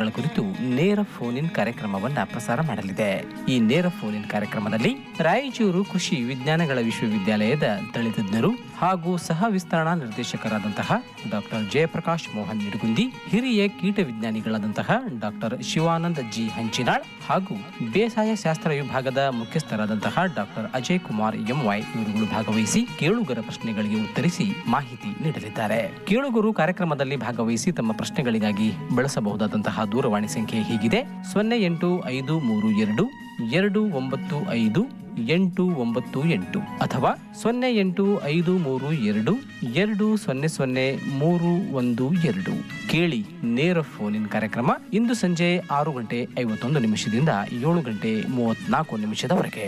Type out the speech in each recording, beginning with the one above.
ವಿಷಯಗಳ ಕುರಿತು ನೇರ ಫೋನ್ ಇನ್ ಕಾರ್ಯಕ್ರಮವನ್ನ ಪ್ರಸಾರ ಮಾಡಲಿದೆ ಈ ನೇರ ಫೋನ್ ಇನ್ ಕಾರ್ಯಕ್ರಮದಲ್ಲಿ ರಾಯಚೂರು ಕೃಷಿ ವಿಜ್ಞಾನಗಳ ವಿಶ್ವವಿದ್ಯಾಲಯದ ತಳಿತಜ್ಞರು ಹಾಗೂ ಸಹ ವಿಸ್ತರಣಾ ನಿರ್ದೇಶಕರಾದಂತಹ ಡಾಕ್ಟರ್ ಜಯಪ್ರಕಾಶ್ ಮೋಹನ್ ನಿಡುಗುಂದಿ ಹಿರಿಯ ಕೀಟ ವಿಜ್ಞಾನಿಗಳಾದಂತಹ ಡಾಕ್ಟರ್ ಶಿವಾನಂದ್ ಜಿ ಹಂಚಿನಾಳ್ ಹಾಗೂ ಬೇಸಾಯ ಶಾಸ್ತ್ರ ವಿಭಾಗದ ಮುಖ್ಯಸ್ಥರಾದಂತಹ ಡಾಕ್ಟರ್ ಅಜಯ್ ಕುಮಾರ್ ಎಂವೈ ಇವರುಗಳು ಭಾಗವಹಿಸಿ ಕೇಳುಗರ ಪ್ರಶ್ನೆಗಳಿಗೆ ಉತ್ತರಿಸಿ ಮಾಹಿತಿ ನೀಡಲಿದ್ದಾರೆ ಕೇಳುಗರು ಕಾರ್ಯಕ್ರಮದಲ್ಲಿ ಭಾಗವಹಿಸಿ ತಮ್ಮ ಪ್ರಶ್ನೆಗಳಿಗಾಗಿ ಬಳಸಬಹುದಾದಂತಹ ದೂರವಾಣಿ ಸಂಖ್ಯೆ ಹೀಗಿದೆ ಸೊನ್ನೆ ಎಂಟು ಐದು ಮೂರು ಎರಡು ಎರಡು ಒಂಬತ್ತು ಐದು ಎಂಟು ಒಂಬತ್ತು ಎಂಟು ಅಥವಾ ಸೊನ್ನೆ ಎಂಟು ಐದು ಮೂರು ಎರಡು ಎರಡು ಸೊನ್ನೆ ಸೊನ್ನೆ ಮೂರು ಒಂದು ಎರಡು ಕೇಳಿ ನೇರ ಫೋನ್ ಇನ್ ಕಾರ್ಯಕ್ರಮ ಇಂದು ಸಂಜೆ ಆರು ಗಂಟೆ ಐವತ್ತೊಂದು ನಿಮಿಷದಿಂದ ಏಳು ಗಂಟೆ ಮೂವತ್ನಾಲ್ಕು ನಿಮಿಷದವರೆಗೆ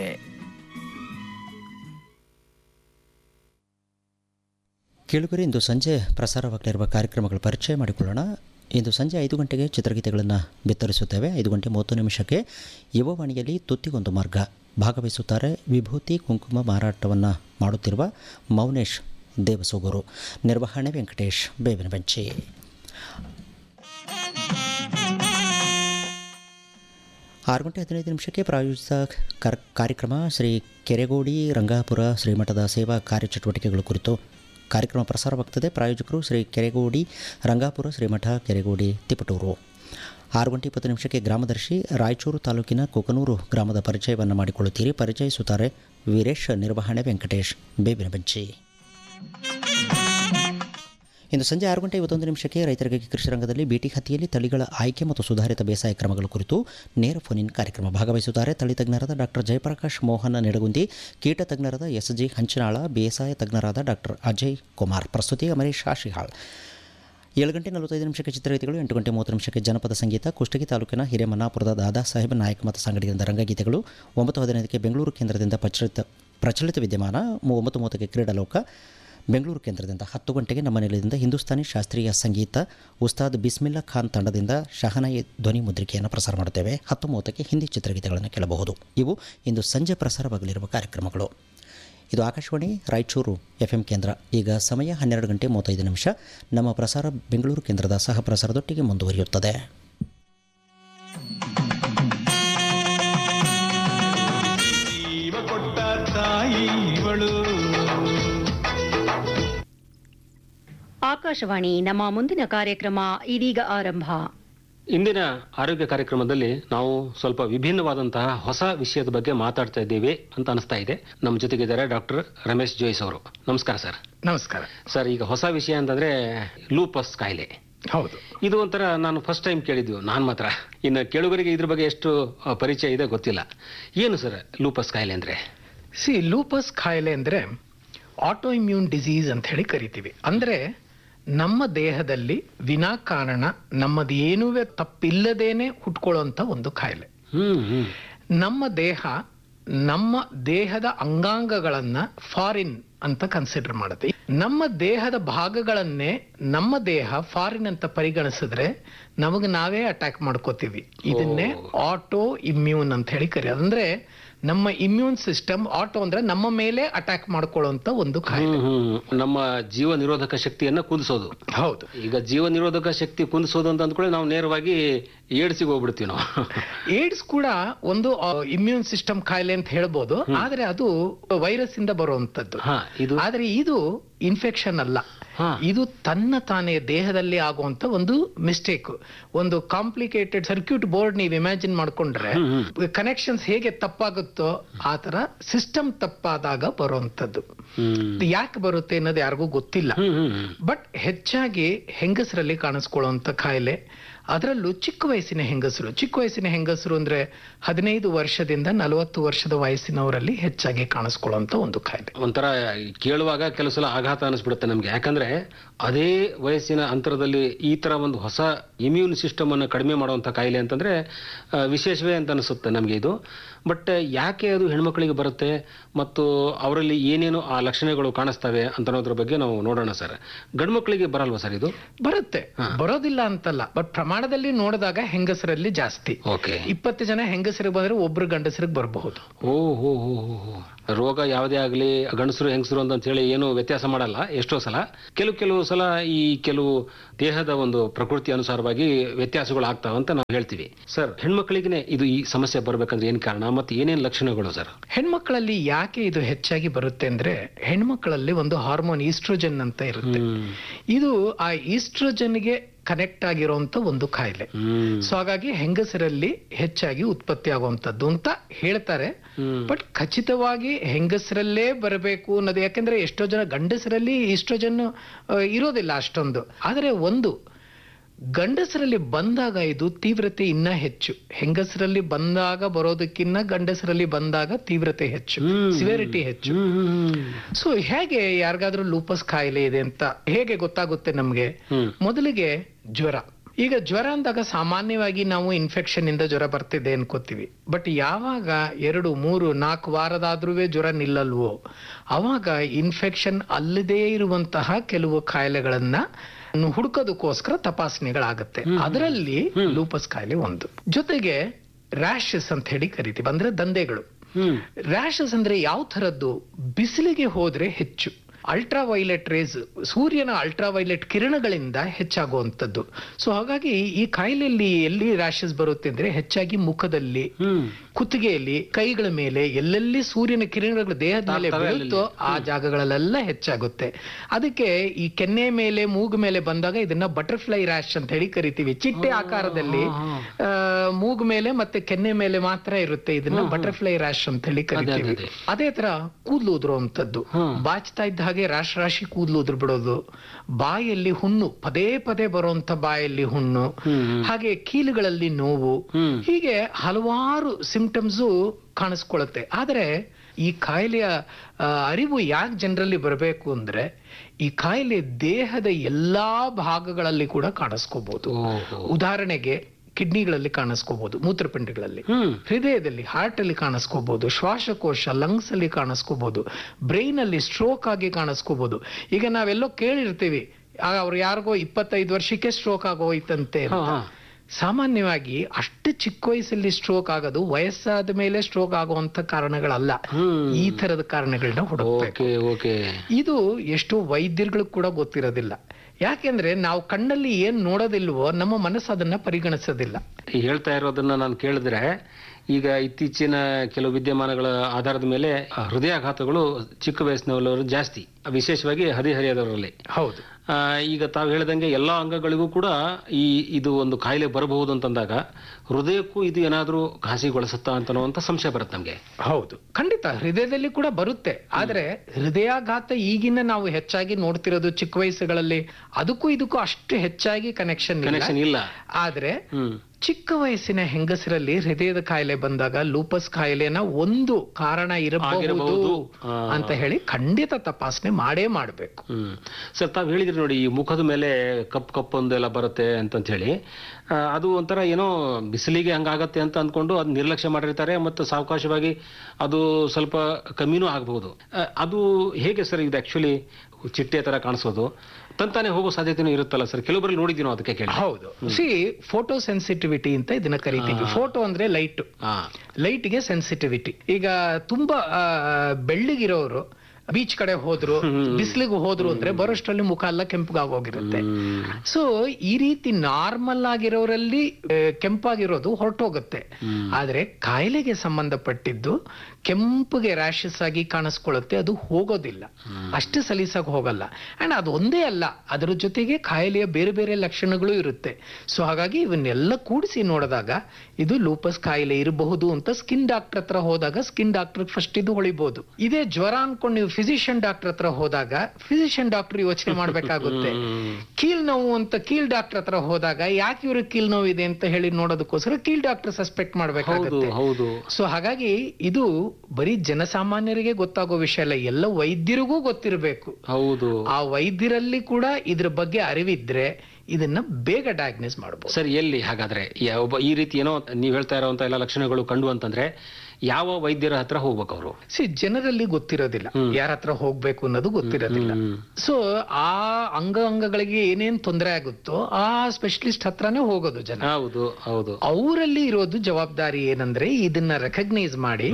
ಕೇಳುಗರೆ ಇಂದು ಸಂಜೆ ಪ್ರಸಾರವಾಗಲಿರುವ ಕಾರ್ಯಕ್ರಮಗಳ ಪರಿಚಯ ಮಾಡಿಕೊಳ್ಳೋಣ ಇಂದು ಸಂಜೆ ಐದು ಗಂಟೆಗೆ ಚಿತ್ರಗೀತೆಗಳನ್ನು ಬಿತ್ತರಿಸುತ್ತೇವೆ ಐದು ಗಂಟೆ ಮೂವತ್ತು ನಿಮಿಷಕ್ಕೆ ಯುವವಾಣಿಯಲ್ಲಿ ತುತ್ತಿಗೊಂದು ಮಾರ್ಗ ಭಾಗವಹಿಸುತ್ತಾರೆ ವಿಭೂತಿ ಕುಂಕುಮ ಮಾರಾಟವನ್ನು ಮಾಡುತ್ತಿರುವ ಮೌನೇಶ್ ದೇವಸೋಗೂರು ನಿರ್ವಹಣೆ ವೆಂಕಟೇಶ್ ಬೇವಿನ ಬೆಂಚಿ ಆರು ಗಂಟೆ ಹದಿನೈದು ನಿಮಿಷಕ್ಕೆ ಪ್ರಾಯೋಜಿತ ಕರ್ ಕಾರ್ಯಕ್ರಮ ಶ್ರೀ ಕೆರೆಗೋಡಿ ರಂಗಾಪುರ ಶ್ರೀಮಠದ ಸೇವಾ ಕಾರ್ಯಚಟುವಟಿಕೆಗಳ ಕುರಿತು ಕಾರ್ಯಕ್ರಮ ಪ್ರಸಾರವಾಗ್ತದೆ ಪ್ರಾಯೋಜಕರು ಶ್ರೀ ಕೆರೆಗೋಡಿ ರಂಗಾಪುರ ಶ್ರೀಮಠ ಕೆರೆಗೋಡಿ ತಿಪಟೂರು ಆರು ಗಂಟೆ ಇಪ್ಪತ್ತು ನಿಮಿಷಕ್ಕೆ ಗ್ರಾಮದರ್ಶಿ ರಾಯಚೂರು ತಾಲೂಕಿನ ಕೊಕನೂರು ಗ್ರಾಮದ ಪರಿಚಯವನ್ನು ಮಾಡಿಕೊಳ್ಳುತ್ತೀರಿ ಪರಿಚಯಿಸುತ್ತಾರೆ ವೀರೇಶ್ ನಿರ್ವಹಣೆ ವೆಂಕಟೇಶ್ ಬೇಬಿನ ಬೆಂಚಿ ಇಂದು ಸಂಜೆ ಆರು ಗಂಟೆ ಐವತ್ತೊಂದು ನಿಮಿಷಕ್ಕೆ ರೈತರಿಗೆ ಕೃಷಿ ರಂಗದಲ್ಲಿ ಬೀಟಿ ಹತ್ತಿಯಲ್ಲಿ ತಳಿಗಳ ಆಯ್ಕೆ ಮತ್ತು ಸುಧಾರಿತ ಬೇಸಾಯ ಕ್ರಮಗಳ ಕುರಿತು ನೇರ ಫೋನ್ ಇನ್ ಕಾರ್ಯಕ್ರಮ ಭಾಗವಹಿಸುತ್ತಾರೆ ತಳಿ ತಜ್ಞರಾದ ಡಾಕ್ಟರ್ ಜಯಪ್ರಕಾಶ್ ಮೋಹನ್ ನಿಡಗುಂದಿ ಕೀಟ ತಜ್ಞರಾದ ಎಸ್ ಜಿ ಹಂಚನಾಳ ಬೇಸಾಯ ತಜ್ಞರಾದ ಡಾಕ್ಟರ್ ಅಜಯ್ ಕುಮಾರ್ ಪ್ರಸ್ತುತಿ ಅಮರೇಶ್ ಆಶಿಹಾಳ್ ಏಳು ಗಂಟೆ ನಲವತ್ತೈದು ನಿಮಿಷಕ್ಕೆ ಚಿತ್ರಗೀತೆಗಳು ಎಂಟು ಗಂಟೆ ಮೂವತ್ತು ನಿಮಿಷಕ್ಕೆ ಜನಪದ ಸಂಗೀತ ಕುಷ್ಟಗಿ ತಾಲೂಕಿನ ಹಿರೇಮನ್ನಾಪುರದ ದಾದಾ ಸಾಹೇಬ್ ನಾಯಕ್ ಮತ್ತು ಸಂಗಡಿಗರಿಂದ ರಂಗಗೀತೆಗಳು ಒಂಬತ್ತು ಹದಿನೈದಕ್ಕೆ ಬೆಂಗಳೂರು ಕೇಂದ್ರದಿಂದ ಪ್ರಚಲಿತ ಪ್ರಚಲಿತ ವಿದ್ಯಮಾನ ಮೂ- ಒಂಬತ್ತು ಮೂವತ್ತಕ್ಕೆ ಕ್ರೀಡಾಲೋಕ ಬೆಂಗಳೂರು ಕೇಂದ್ರದಿಂದ ಹತ್ತು ಗಂಟೆಗೆ ನಮ್ಮ ನಿಲಯದಿಂದ ಹಿಂದೂಸ್ತಾನಿ ಶಾಸ್ತ್ರೀಯ ಸಂಗೀತ ಉಸ್ತಾದ್ ಬಿಸ್ಮಿಲ್ಲಾ ಖಾನ್ ತಂಡದಿಂದ ಶಹನಾಯಿ ಧ್ವನಿ ಮುದ್ರಿಕೆಯನ್ನು ಪ್ರಸಾರ ಮಾಡುತ್ತೇವೆ ಹತ್ತು ಮೂವತ್ತಕ್ಕೆ ಹಿಂದಿ ಚಿತ್ರಗೀತೆಗಳನ್ನು ಕೇಳಬಹುದು ಇವು ಇಂದು ಸಂಜೆ ಪ್ರಸಾರವಾಗಲಿರುವ ಕಾರ್ಯಕ್ರಮಗಳು ಇದು ಆಕಾಶವಾಣಿ ರಾಯಚೂರು ಎಫ್ ಎಂ ಕೇಂದ್ರ ಈಗ ಸಮಯ ಹನ್ನೆರಡು ಗಂಟೆ ಮೂವತ್ತೈದು ನಿಮಿಷ ನಮ್ಮ ಪ್ರಸಾರ ಬೆಂಗಳೂರು ಕೇಂದ್ರದ ಸಹ ಪ್ರಸಾರದೊಟ್ಟಿಗೆ ಮುಂದುವರಿಯುತ್ತದೆ ಜೀವ ಕೊಟ್ಟ ತಾಯಿ ಇವಳು ಆಕಾಶವಾಣಿ ನಮ್ಮ ಮುಂದಿನ ಕಾರ್ಯಕ್ರಮ ಇದೀಗ ಆರಂಭ ಇಂದಿನ ಆರೋಗ್ಯ ಕಾರ್ಯಕ್ರಮದಲ್ಲಿ ನಾವು ಸ್ವಲ್ಪ ವಿಭಿನ್ನವಾದಂತಹ ಹೊಸ ವಿಷಯದ ಬಗ್ಗೆ ಮಾತಾಡ್ತಾ ಇದ್ದೀವಿ ಅಂತ ಅನಿಸ್ತಾ ಇದೆ ನಮ್ಮ ಜೊತೆಗಿದ್ದಾರೆ ಡಾಕ್ಟರ್ ರಮೇಶ್ ಜೋಯ್ಸ್ ಅವರು ನಮಸ್ಕಾರ ಸರ್ ನಮಸ್ಕಾರ ಸರ್ ಈಗ ಹೊಸ ವಿಷಯ ಅಂತಂದ್ರೆ ಲೂಪಸ್ ಕಾಯಿಲೆ ಹೌದು ಇದು ಒಂಥರ ನಾನು ಫಸ್ಟ್ ಟೈಮ್ ಕೇಳಿದ್ವು ನಾನು ಮಾತ್ರ ಇನ್ನು ಕೇಳುಗರಿಗೆ ಇದ್ರ ಬಗ್ಗೆ ಎಷ್ಟು ಆ, ಪರಿಚಯ ಇದೆ ಗೊತ್ತಿಲ್ಲ ಏನು ಸರ್ ಲೂಪಸ್ ಕಾಯಿಲೆ ಅಂದ್ರೆ ಸಿ ಲೂಪಸ್ ಕಾಯಿಲೆ ಅಂದ್ರೆ ಆಟೋ ಇಮ್ಯೂನ್ ಡಿಸೀಸ್ ಅಂತ ಹೇಳಿ ಕರಿತೀವಿ ಅಂದ್ರೆ ನಮ್ಮ ದೇಹದಲ್ಲಿ ವಿನಾಕಾರಣ ನಮ್ಮದು ಏನೂ ತಪ್ಪಿಲ್ಲದೇನೆ ಹುಟ್ಕೊಳ್ಳುವಂತ ಒಂದು ಕಾಯಿಲೆ ಹ್ಮ್ ಹ್ಮ್ ನಮ್ಮ ದೇಹ ನಮ್ಮ ದೇಹದ ಅಂಗಾಂಗಗಳನ್ನ ಫಾರಿನ್ ಅಂತ ಕನ್ಸಿಡರ್ ಮಾಡುತ್ತೆ ನಮ್ಮ ದೇಹದ ಭಾಗಗಳನ್ನೇ ನಮ್ಮ ದೇಹ ಫಾರಿನ್ ಅಂತ ಪರಿಗಣಿಸಿದ್ರೆ ನಮಗೆ ನಾವೇ ಅಟ್ಯಾಕ್ ಮಾಡ್ಕೋತೀವಿ ಇದನ್ನೇ ಆಟೋ ಇಮ್ಯೂನ್ ಅಂತ ಹೇಳಿ ಕರೆಯೋದು ಅಂದ್ರೆ ನಮ್ಮ ಇಮ್ಯೂನ್ ಸಿಸ್ಟಮ್ ಆಟೋ ಅಂದ್ರೆ ನಮ್ಮ ಮೇಲೆ ಅಟ್ಯಾಕ್ ಮಾಡ್ಕೊಳ್ಳುವಂತ ಒಂದು ಕಾಯಿಲೆ ಹ್ಮ್ ಹ್ಮ್ ನಮ್ಮ ಜೀವ ನಿರೋಧಕ ಶಕ್ತಿಯನ್ನ ಕುದಿಸೋದು ಹೌದು ಈಗ ಜೀವ ನಿರೋಧಕ ಶಕ್ತಿ ಕುದಿಸೋದು ಅಂತ ಅಂದ್ಕೊಳ್ಳಿ ನಾವು ನೇರವಾಗಿ ಏಡ್ಸಿಗೆ ಹೋಗ್ಬಿಡ್ತೀವಿ ನಾವು ಏಡ್ಸ್ ಕೂಡ ಒಂದು ಇಮ್ಯೂನ್ ಸಿಸ್ಟಮ್ ಕಾಯಿಲೆ ಅಂತ ಹೇಳ್ಬೋದು ಆದ್ರೆ ಅದು ವೈರಸ್ ಇಂದ ಬರುವಂತದ್ದು ಹಾ ಇದು ಆದ್ರೆ ಇದು ಇನ್ಫೆಕ್ಷನ್ ಅಲ್ಲ ಹಾ. ಇದು ತನ್ನ ತಾನೇ ದೇಹದಲ್ಲಿ ಆಗುವಂತ ಒಂದು ಮಿಸ್ಟೇಕ್ ಒಂದು ಕಾಂಪ್ಲಿಕೇಟೆಡ್ ಸರ್ಕ್ಯೂಟ್ ಬೋರ್ಡ್ ನೀವು ಇಮ್ಯಾಜಿನ್ ಮಾಡ್ಕೊಂಡ್ರೆ ಕನೆಕ್ಷನ್ಸ್ ಹೇಗೆ ತಪ್ಪಾಗುತ್ತೋ ಆ ತರ ಸಿಸ್ಟಮ್ ತಪ್ಪಾದಾಗ ಬರುವಂತದ್ದು ಹ್ಮ್ ಇದು ಯಾಕೆ ಬರುತ್ತೆ ಅನ್ನೋದು ಯಾರಿಗೂ ಗೊತ್ತಿಲ್ಲ ಹ್ಮ್ ಹ್ಮ್ ಹ್ಮ್. ಬಟ್ ಹೆಚ್ಚಾಗಿ ಹೆಂಗಸರಲ್ಲಿ ಕಾಣಿಸ್ಕೊಳ್ಳುವಂತ ಕಾಯಿಲೆ ಅದರಲ್ಲೂ ಚಿಕ್ಕ ವಯಸ್ಸಿನ ಹೆಂಗಸರು ಚಿಕ್ಕ ವಯಸ್ಸಿನ ಹೆಂಗಸರು ಅಂದ್ರೆ ಹದಿನೈದು ವರ್ಷದಿಂದ ನಲವತ್ತು ವರ್ಷದ ವಯಸ್ಸಿನವರಲ್ಲಿ ಹೆಚ್ಚಾಗಿ ಕಾಣಿಸ್ಕೊಳ್ಳುವಂತ ಒಂದು ಕಾಯಿಲೆ ಒಂಥರ ಕೇಳುವಾಗ ಕೆಲವು ಸಲ ಆಘಾತ ಅನಿಸ್ಬಿಡುತ್ತೆ ನಮ್ಗೆ ಯಾಕಂದ್ರೆ ಅದೇ ವಯಸ್ಸಿನ ಅಂತರದಲ್ಲಿ ಈ ತರ ಒಂದು ಹೊಸ ಇಮ್ಯೂನ್ ಸಿಸ್ಟಮ್ ಅನ್ನು ಕಡಿಮೆ ಮಾಡುವಂತ ಕಾಯಿಲೆ ಅಂತಂದ್ರೆ ಆ, ವಿಶೇಷವೇ ಅಂತ ಅನಿಸುತ್ತೆ ನಮ್ಗೆ ಇದು ಬಟ್ ಯಾಕೆ ಅದು ಹೆಣ್ಮಕ್ಳಿಗೆ ಬರುತ್ತೆ ಮತ್ತು ಅವರಲ್ಲಿ ಏನೇನು ಆ ಲಕ್ಷಣಗಳು ಕಾಣಿಸ್ತವೆ ಅಂತ ಅನ್ನೋದ್ರ ಬಗ್ಗೆ ನಾವು ನೋಡೋಣ ಸರ್ ಗಂಡ್ಮಕ್ಳಿಗೆ ಬರಲ್ವಾ ಸರ್ ಇದು ಬರುತ್ತೆ ಬರೋದಿಲ್ಲ ಅಂತಲ್ಲ ಬಟ್ ಪ್ರಮಾಣದಲ್ಲಿ ನೋಡಿದಾಗ ಹೆಂಗಸರಲ್ಲಿ ಜಾಸ್ತಿ ಓಕೆ ಇಪ್ಪತ್ತು ಜನ ಹೆಂಗಸರಿಗೆ ಬಂದ್ರೆ ಒಬ್ರು ಗಂಡಸರಿಗೆ ಬರಬಹುದು ಓ ಹೋ ಹೋ ಹೋ ಹೋ ರೋಗ ಯಾವುದೇ ಆಗಲಿ ಗಂಡಸರು ಹೆಂಗಸರು ಅಂತ ಹೇಳಿ ಏನು ವ್ಯತ್ಯಾಸ ಮಾಡಲ್ಲ ಎಷ್ಟೋ ಸಲ ಕೆಲವು ಕೆಲವು ಸಲ ಈ ಕೆಲವು ದೇಹದ ಒಂದು ಪ್ರಕೃತಿ ಅನುಸಾರವಾಗಿ ವ್ಯತ್ಯಾಸಗಳು ಆಗ್ತಾವ ಅಂತ ನಾವು ಹೇಳ್ತೀವಿ ಸರ್ ಹೆಣ್ಮಕ್ಳಿಗೆ ಇದು ಈ ಸಮಸ್ಯೆ ಬರ್ಬೇಕಂದ್ರೆ ಏನ್ ಕಾರಣ ಮತ್ತೆ ಏನೇನ್ ಲಕ್ಷಣಗಳು ಸರ್ ಹೆಣ್ಮಕ್ಳಲ್ಲಿ ಯಾಕೆ ಇದು ಹೆಚ್ಚಾಗಿ ಬರುತ್ತೆ ಅಂದ್ರೆ ಹೆಣ್ಮಕ್ಳಲ್ಲಿ ಒಂದು ಹಾರ್ಮೋನ್ ಈಸ್ಟ್ರೋಜನ್ ಅಂತ ಇರುತ್ತೆ ಇದು ಆ ಈಸ್ಟ್ರೋಜನ್ಗೆ ಕನೆಕ್ಟ್ ಆಗಿರುವಂತ ಒಂದು ಕಾಯಿಲೆ ಹ್ಮ್ ಸೊ ಹಾಗಾಗಿ ಹೆಂಗಸರಲ್ಲಿ ಹೆಚ್ಚಾಗಿ ಉತ್ಪತ್ತಿ ಆಗುವಂತದ್ದು ಅಂತ ಹೇಳ್ತಾರೆ ಬಟ್ ಖಚಿತವಾಗಿ ಹೆಂಗಸರಲ್ಲೇ ಬರಬೇಕು ಅನ್ನೋದು ಯಾಕಂದ್ರೆ ಎಷ್ಟೋ ಜನ ಗಂಡಸರಲ್ಲಿ ಈಸ್ಟ್ರೋಜನ್ ಆ, ಇರೋದಿಲ್ಲ ಅಷ್ಟೊಂದು ಆದರೆ ಒಂದು ಗಂಡಸರಲ್ಲಿ ಬಂದಾಗ ಇದು ತೀವ್ರತೆ ಇನ್ನ ಹೆಚ್ಚು ಹೆಂಗಸರಲ್ಲಿ ಬಂದಾಗ ಬರೋದಕ್ಕಿನ್ನ ಗಂಡಸರಲ್ಲಿ ಬಂದಾಗ ತೀವ್ರತೆ ಹೆಚ್ಚು ಸಿವಿಯರಿಟಿ ಹೆಚ್ಚು ಸೊ ಹೇಗೆ ಯಾರಿಗಾದ್ರೂ ಲೂಪಸ್ ಕಾಯಿಲೆ ಇದೆ ಅಂತ ಹೇಗೆ ಗೊತ್ತಾಗುತ್ತೆ ನಮ್ಗೆ ಮೊದಲಿಗೆ ಜ್ವರ ಈಗ ಜ್ವರ ಅಂದಾಗ ಸಾಮಾನ್ಯವಾಗಿ ನಾವು ಇನ್ಫೆಕ್ಷನ್ ಇಂದ ಜ್ವರ ಬರ್ತಿದೆ ಅನ್ಕೋತೀವಿ ಬಟ್ ಯಾವಾಗ ಎರಡು ಮೂರು ನಾಲ್ಕು ವಾರದಾದ್ರೂ ಜ್ವರ ನಿಲ್ಲಲ್ವೋ ಅವಾಗ ಇನ್ಫೆಕ್ಷನ್ ಅಲ್ಲದೇ ಇರುವಂತಹ ಕೆಲವು ಕಾಯಿಲೆಗಳನ್ನ ಹುಡುಕೋದಕ್ಕೋಸ್ಕರ ತಪಾಸಣೆಗಳಾಗತ್ತೆ ಅದರಲ್ಲಿ ಲೂಪಸ್ ಕಾಯಿಲೆ ಒಂದು ಜೊತೆಗೆ ರ್ಯಾಶಸ್ ಅಂತ ಹೇಳಿ ಕರಿತೀವಿ ಅಂದ್ರೆ ದಂಧೆಗಳು ರ್ಯಾಶಸ್ ಅಂದ್ರೆ ಯಾವ ತರದ್ದು ಬಿಸಿಲಿಗೆ ಹೋದ್ರೆ ಹೆಚ್ಚು ಅಲ್ಟ್ರಾ ವೈಲೆಟ್ ರೇಸ್ ಸೂರ್ಯನ ಅಲ್ಟ್ರಾ ವೈಲೆಟ್ ಕಿರಣಗಳಿಂದ ಹೆಚ್ಚಾಗುವಂಥದ್ದು ಸೊ ಹಾಗಾಗಿ ಈ ಕಾಯಿಲೆಯಲ್ಲಿ ಎಲ್ಲಿ ರ್ಯಾಶಸ್ ಬರುತ್ತೆ ಅಂದ್ರೆ ಹೆಚ್ಚಾಗಿ ಮುಖದಲ್ಲಿ ಕುತ್ತಿಗೆಯಲ್ಲಿ ಕೈಗಳ ಮೇಲೆ ಎಲ್ಲೆಲ್ಲಿ ಸೂರ್ಯನ ಕಿರಣಗಳು ದೇಹದ ಮೇಲೆ ಬೀಳುತ್ತೋ ಆ ಜಾಗಗಳಲ್ಲೆಲ್ಲ ಹೆಚ್ಚಾಗುತ್ತೆ ಅದಕ್ಕೆ ಈ ಕೆನ್ನೆ ಮೇಲೆ ಮೂಗು ಮೇಲೆ ಬಂದಾಗ ಇದನ್ನ ಬಟರ್ಫ್ಲೈ ರ್ಯಾಶ್ ಅಂತ ಹೇಳಿ ಕರಿತೀವಿ ಚಿಟ್ಟೆ ಆಕಾರದಲ್ಲಿ ಆ, ಮೂಗು ಮೇಲೆ ಮತ್ತೆ ಕೆನ್ನೆ ಮೇಲೆ ಮಾತ್ರ ಇರುತ್ತೆ ಇದನ್ನ ಬಟರ್ಫ್ಲೈ ರ್ಯಾಶ್ ಅಂತ ಹೇಳಿ ಕರಿತೀವಿ ಅದೇ ತರ ಕೂದಲು ಉದುರುವಂತದ್ದು ಬಾಚ್ತಾ ಇದ್ದ ಹಾಗೆ ರಾಶಿ ರಾಶಿ ಕೂದಲು ಉದುರು ಬಿಡೋದು ಬಾಯಲ್ಲಿ ಹುಣ್ಣು ಪದೇ ಪದೇ ಬರುವಂತ ಬಾಯಲ್ಲಿ ಹುಣ್ಣು ಹಾಗೆ ಕೀಲುಗಳಲ್ಲಿ ನೋವು ಹೀಗೆ ಹಲವಾರು ಸಿಂಪ್ಟಮ್ಸ್ ಕಾಣಿಸ್ಕೊಳ್ಳುತ್ತೆ ಆದ್ರೆ ಈ ಕಾಯಿಲೆಯ ಆ, ಅರಿವು ಯಾಕೆ ಜನರಲ್ಲಿ ಬರಬೇಕು ಅಂದ್ರೆ ಈ ಕಾಯಿಲೆ ದೇಹದ ಎಲ್ಲಾ ಭಾಗಗಳಲ್ಲಿ ಕೂಡ ಕಾಣಿಸ್ಕೋಬಹುದು ಉದಾಹರಣೆಗೆ ಕಿಡ್ನಿಗಳಲ್ಲಿ ಕಾಣಿಸ್ಕೋಬಹುದು ಮೂತ್ರಪಿಂಡಗಳಲ್ಲಿ ಹೃದಯದಲ್ಲಿ ಹಾರ್ಟ್ ಅಲ್ಲಿ ಕಾಣಿಸ್ಕೋಬಹುದು ಶ್ವಾಸಕೋಶ ಲಂಗ್ಸ್ ಅಲ್ಲಿ ಕಾಣಿಸ್ಕೋಬಹುದು ಬ್ರೈನ್ ಅಲ್ಲಿ ಸ್ಟ್ರೋಕ್ ಆಗಿ ಕಾಣಿಸ್ಕೋಬಹುದು ಈಗ ನಾವೆಲ್ಲೋ ಕೇಳಿರ್ತೀವಿ ಆ, ಅವ್ರು ಯಾರಿಗೋ ಇಪ್ಪತ್ತೈದು ವರ್ಷಕ್ಕೆ ಸ್ಟ್ರೋಕ್ ಆಗೋಯ್ತಂತೆ ಅಂತ. ಸಾಮಾನ್ಯವಾಗಿ ಅಷ್ಟು ಚಿಕ್ಕ ವಯಸ್ಸಲ್ಲಿ ಸ್ಟ್ರೋಕ್ ಆಗೋದು ವಯಸ್ಸಾದ ಮೇಲೆ ಸ್ಟ್ರೋಕ್ ಆಗುವಂತ ಕಾರಣಗಳಲ್ಲ ಈ ತರದ ಕಾರಣಗಳನ್ನ ಹುಡುಕ್ಬೇಕು ಓಕೆ ಓಕೆ ಇದು ಎಷ್ಟೋ ವೈದ್ಯರುಗಳು ಕೂಡ ಗೊತ್ತಿರೋದಿಲ್ಲ ಯಾಕೆಂದ್ರೆ ನಾವು ಕಣ್ಣಲ್ಲಿ ಏನ್ ನೋಡೋದಿಲ್ವೋ ನಮ್ಮ ಮನಸ್ಸು ಅದನ್ನ ಪರಿಗಣಿಸೋದಿಲ್ಲ ಈ ಹೇಳ್ತಾ ಇರೋದನ್ನ ನಾನು ಕೇಳಿದ್ರೆ ಈಗ ಇತ್ತೀಚಿನ ಕೆಲವು ವಿದ್ಯಮಾನಗಳ ಆಧಾರದ ಮೇಲೆ ಆ, ಹೃದಯಾಘಾತಗಳು ಚಿಕ್ಕ ವಯಸ್ಸಿನವರು ಜಾಸ್ತಿ ವಿಶೇಷವಾಗಿ ಹದಿಹರಿಯದವರಲ್ಲಿ ಹೌದು ಆ, ಈಗ ತಾವು ಹೇಳಿದಂಗೆ ಎಲ್ಲಾ ಅಂಗಗಳಿಗೂ ಕೂಡ ಈ ಇದು ಒಂದು ಕಾಯಿಲೆ ಬರಬಹುದು ಅಂತಂದಾಗ ಹೃದಯಕ್ಕೂ ಇದು ಏನಾದ್ರೂ ಘಾಸಿಗೊಳಿಸುತ್ತಾ ಅಂತನ್ನುವಂತ ಸಂಶಯ ಬರುತ್ತೆ ನಮ್ಗೆ ಹೌದು ಖಂಡಿತ ಹೃದಯದಲ್ಲಿ ಕೂಡ ಬರುತ್ತೆ ಆದ್ರೆ ಹೃದಯಾಘಾತ ಈಗಿನ ನಾವು ಹೆಚ್ಚಾಗಿ ನೋಡ್ತಿರೋದು ಚಿಕ್ಕ ವಯಸ್ಸುಗಳಲ್ಲಿ ಅದಕ್ಕೂ ಇದಕ್ಕೂ ಅಷ್ಟು ಹೆಚ್ಚಾಗಿ ಕನೆಕ್ಷನ್ ಕನೆಕ್ಷನ್ ಇಲ್ಲ ಆದ್ರೆ ಹ್ಮ್ ಚಿಕ್ಕ ವಯಸ್ಸಿನ ಹೆಂಗಸರಲ್ಲಿ ಹೃದಯದ ಕಾಯಿಲೆ ಬಂದಾಗ ಲೂಪಸ್ ಕಾಯಿಲೆನ ಒಂದು ಕಾರಣ ಇರಬಹುದು ಆಗಿರಬಹುದು. ಆ. ಅಂತ ಹೇಳಿ ಖಂಡಿತ ತಪಾಸಣೆ ಮಾಡೇ ಮಾಡ್ಬೇಕು ಹ್ಮ್ ಸರ್ ತಾವು ಹೇಳಿದ್ರಿ ನೋಡಿ ಈ ಮುಖದ ಮೇಲೆ ಕಪ್ ಕಪ್ ಒಂದೆಲ್ಲ ಬರುತ್ತೆ ಅಂತಂತ ಹೇಳಿ ಆ, ಅದು ಒಂಥರ ಏನೋ ಬಿಸಿಲಿಗೆ ಹಂಗಾಗತ್ತೆ ಅಂತ ಅಂದ್ಕೊಂಡು ಅದು ನಿರ್ಲಕ್ಷ್ಯ ಮಾಡಿರ್ತಾರೆ ಮತ್ತು ಸಾವಕಾಶವಾಗಿ ಅದು ಸ್ವಲ್ಪ ಕಮ್ಮಿನೂ ಆಗಬಹುದು ಅದು ಹೇಗೆ ಸರ್ ಇದು ಆಕ್ಚುಲಿ ಚಿಟ್ಟೆ ತರ ಕಾಣಿಸೋದು ತಂತಾನೆ ಹೋಗೋ ಸಾಧ್ಯತೆನೂ ಇರುತ್ತಲ್ಲ ಸರ್ ಕೆಲವರಲ್ಲಿ ನೋಡಿದ್ದೀನೋ ಅದಕ್ಕೆ ಕೇಳಿ ಹೌದು ಸಿ ಫೋಟೋ ಸೆನ್ಸಿಟಿವಿಟಿ ಅಂತ ಇದನ್ನ ಕರಿತೀವಿ ಫೋಟೋ ಅಂದ್ರೆ ಲೈಟ್ ಹಾ ಲೈಟ್ಗೆ ಸೆನ್ಸಿಟಿವಿಟಿ ಈಗ ತುಂಬಾ ಆ, ಬೆಳ್ಳಗಿರೋರು ಬೀಚ್ ಕಡೆ ಹೋದ್ರು ಬಿಸಿಲಿಗೆ ಹೋದ್ರು ಅಂದ್ರೆ ಬರೋಷ್ಟರಲ್ಲಿ ಮುಖ ಎಲ್ಲ ಕೆಂಪಗಾಗೋಗಿರುತ್ತೆ ಸೊ ಈ ರೀತಿ ನಾರ್ಮಲ್ ಆಗಿರೋರಲ್ಲಿ ಆ, ಕೆಂಪಾಗಿರೋದು ಹೊರಟೋಗುತ್ತೆ ಆದ್ರೆ ಕಾಯಿಲೆಗೆ ಸಂಬಂಧಪಟ್ಟಿದ್ದು ಕೆಂಪಗೆ ರ್ಯಾಶಸ್ ಆಗಿ ಕಾಣಿಸ್ಕೊಳ್ಳುತ್ತೆ ಅದು ಹೋಗೋದಿಲ್ಲ ಅಷ್ಟು ಸಲೀಸಾಗಿ ಹೋಗಲ್ಲ ಅಂಡ್ ಅದು ಒಂದೇ ಅಲ್ಲ ಅದರ ಜೊತೆಗೆ ಕಾಯಿಲೆಯ ಬೇರೆ ಬೇರೆ ಲಕ್ಷಣಗಳು ಇರುತ್ತೆ ಸೊ ಹಾಗಾಗಿ ಇವನ್ನೆಲ್ಲ ಕೂಡಿಸಿ ನೋಡಿದಾಗ ಇದು ಲೂಪಸ್ ಕಾಯಿಲೆ ಇರಬಹುದು ಅಂತ ಸ್ಕಿನ್ ಡಾಕ್ಟರ್ ಹತ್ರ ಹೋದಾಗ ಸ್ಕಿನ್ ಡಾಕ್ಟರ್ ಫಸ್ಟ್ ಇದು ಹೊಳಿಬಹುದು ಇದೇ ಜ್ವರ ಅನ್ಕೊಂಡು ನೀವು ಫಿಸಿಷಿಯನ್ ಡಾಕ್ಟರ್ ಹತ್ರ ಹೋದಾಗ ಫಿಸಿಷಿಯನ್ ಡಾಕ್ಟರ್ ಯೋಚನೆ ಮಾಡ್ಬೇಕಾಗುತ್ತೆ ಕೀಲ್ ನೋವು ಅಂತ ಕೀಲ್ ಡಾಕ್ಟರ್ ಹತ್ರ ಹೋದಾಗ ಯಾಕೆ ಇವ್ರಿಗೆ ಕೀಲ್ ನೋವು ಇದೆ ಅಂತ ಹೇಳಿ ನೋಡೋದಕ್ಕೋಸ್ಕರ ಕೀಲ್ ಡಾಕ್ಟರ್ ಸಸ್ಪೆಕ್ಟ್ ಹೌದು ಮಾಡ್ಬೇಕಾಗುತ್ತೆ ಹೌದು ಸೊ ಹಾಗಾಗಿ ಇದು ಬರೀ ಜನಸಾಮಾನ್ಯರಿಗೆ ಗೊತ್ತಾಗೋ ವಿಷಯ ಅಲ್ಲ ಎಲ್ಲ ವೈದ್ಯರಿಗೂ ಗೊತ್ತಿರಬೇಕು ಹೌದು ಆ ವೈದ್ಯರಲ್ಲಿ ಕೂಡ ಇದ್ರ ಬಗ್ಗೆ ಅರಿವಿದ್ರೆ ಇದನ್ನ ಬೇಗ ಡಯಾಗ್ನೋಸ್ ಮಾಡಬಹುದು ಸರ್ ಎಲ್ಲಿ ಹಾಗಾದ್ರೆ ಯಾ- ಒಬ್ಬ ಈ ರೀತಿ ಏನೋ ನೀವು ಹೇಳ್ತಾ ಇರೋಂತ ಎಲ್ಲ ಲಕ್ಷಣಗಳು ಕಂಡು ಅಂತಂದ್ರೆ ಯಾವ ವೈದ್ಯರ ಹತ್ರ ಹೋಗ್ಬೇಕು ಅವರು ಸಿ ಜನರಲ್ಲಿ ಗೊತ್ತಿರೋದಿಲ್ಲ ಯಾರ ಹತ್ರ ಹೋಗ್ಬೇಕು ಅನ್ನೋದು ಗೊತ್ತಿರೋದಿಲ್ಲ ಸೊ ಆ ಅಂಗ ಅಂಗಗಳಿಗೆ ಏನೇನ್ ತೊಂದರೆ ಆಗುತ್ತೋ ಆ ಸ್ಪೆಷಲಿಸ್ಟ್ ಹತ್ರನೇ ಹೋಗೋದು ಜನ ಹೌದು ಹೌದು ಅವರಲ್ಲಿ ಇರೋದು ಜವಾಬ್ದಾರಿ ಏನಂದ್ರೆ ಇದನ್ನ ರೆಕಗ್ನೈಸ್ ಮಾಡಿ